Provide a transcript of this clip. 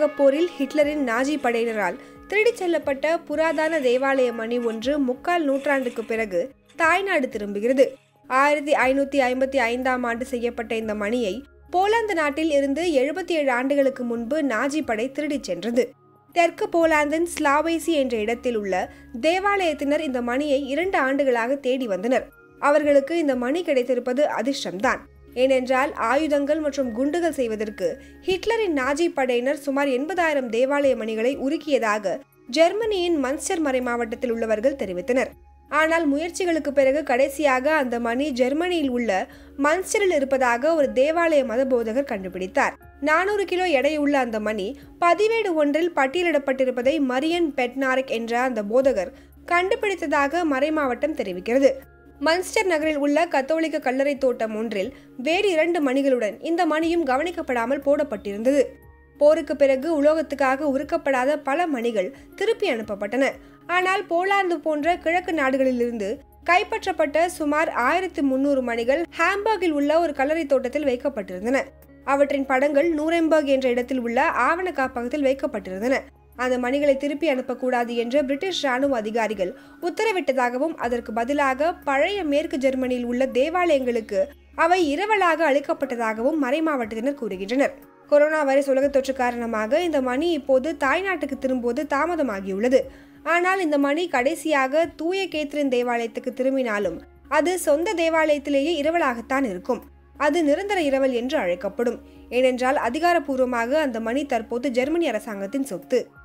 உலகப் போரில் ஹிட்லரின் நாஜி படையினரால் திருடிச் செல்லப்பட்ட புராதன தேவாலய மணி ஒன்று முக்கால் நூற்றாண்டுக்கு பிறகு தாய்நாடு திரும்புகிறது ஆயிரத்தி ஐநூத்தி ஐம்பத்தி ஐந்தாம் ஆண்டு செய்யப்பட்ட இந்த மணியை போலாந்து நாட்டில் இருந்து எழுபத்தி ஏழு ஆண்டுகளுக்கு முன்பு நாஜி படை திருடிச் சென்றது தெற்கு போலாந்தின் ஸ்லாவைசி என்ற இடத்தில் உள்ள தேவாலயத்தினர் இந்த மணியை இரண்டு ஆண்டுகளாக தேடி வந்தனர் அவர்களுக்கு இந்த மணி கிடைத்திருப்பது அதிர்ஷ்டம்தான் ஏனென்றால் ஆயுதங்கள் மற்றும் குண்டுகள் செய்வதற்கு ஹிட்லரின் நாஜி படையினர் சுமார் எண்பதாயிரம் தேவாலய மணிகளை உருக்கியதாக ஜெர்மனியின் மன்ஸ்டர் மறை மாவட்டத்தில் உள்ளவர்கள் தெரிவித்தனர் ஆனால் முயற்சிகளுக்கு பிறகு கடைசியாக அந்த மணி ஜெர்மனியில் உள்ள மன்ஸ்டரில் இருப்பதாக ஒரு தேவாலய மத போதகர் கண்டுபிடித்தார் நானூறு கிலோ எடையுள்ள அந்த மணி பதிவேடு ஒன்றில் பட்டியலிடப்பட்டிருப்பதை மரியன் பெட்னாரிக் என்ற அந்த போதகர் கண்டுபிடித்ததாக மறைமாவட்டம் தெரிவிக்கிறது மன்ஸ்டர் நகரில் உள்ள கத்தோலிக்க கல்லறை தோட்டம் ஒன்றில் வேறு இரண்டு மணிகளுடன் இந்த மணியும் கவனிக்கப்படாமல் போடப்பட்டிருந்தது போருக்கு பிறகு உலோகத்துக்காக உருக்கப்படாத பல மணிகள் திருப்பி அனுப்பப்பட்டன ஆனால் போலாந்து போன்ற கிழக்கு நாடுகளிலிருந்து கைப்பற்றப்பட்ட சுமார் ஆயிரத்தி முன்னூறு மணிகள் ஹாம்பர்கில் உள்ள ஒரு கல்லறை தோட்டத்தில் வைக்கப்பட்டிருந்தன அவற்றின் படங்கள் நூரெம்பர்க் என்ற இடத்தில் உள்ள ஆவண காப்பகத்தில் வைக்கப்பட்டிருந்தன அந்த மணிகளை திருப்பி அனுப்பக்கூடாது என்று பிரிட்டிஷ் ராணுவ அதிகாரிகள் உத்தரவிட்டதாகவும் அதற்கு பதிலாக பழைய மேற்கு ஜெர்மனியில் உள்ள தேவாலயங்களுக்கு அவை இரவலாக அளிக்கப்பட்டதாகவும் மறைமாவட்டத்தினர் கூறுகின்றனர் கொரோனா வைரஸ் உலகத் தொற்று காரணமாக இந்த மணி இப்போது தாய்நாட்டுக்கு திரும்புவது தாமதமாகியுள்ளது ஆனால் இந்த மணி கடைசியாக தூய கேத்ரின் தேவாலயத்துக்கு திரும்பினாலும் அது சொந்த தேவாலயத்திலேயே இரவலாகத்தான் இருக்கும் அது நிரந்தர இரவல் என்று அழைக்கப்படும் ஏனென்றால் அதிகாரப்பூர்வமாக அந்த மணி தற்போது ஜெர்மனி அரசாங்கத்தின் சொத்து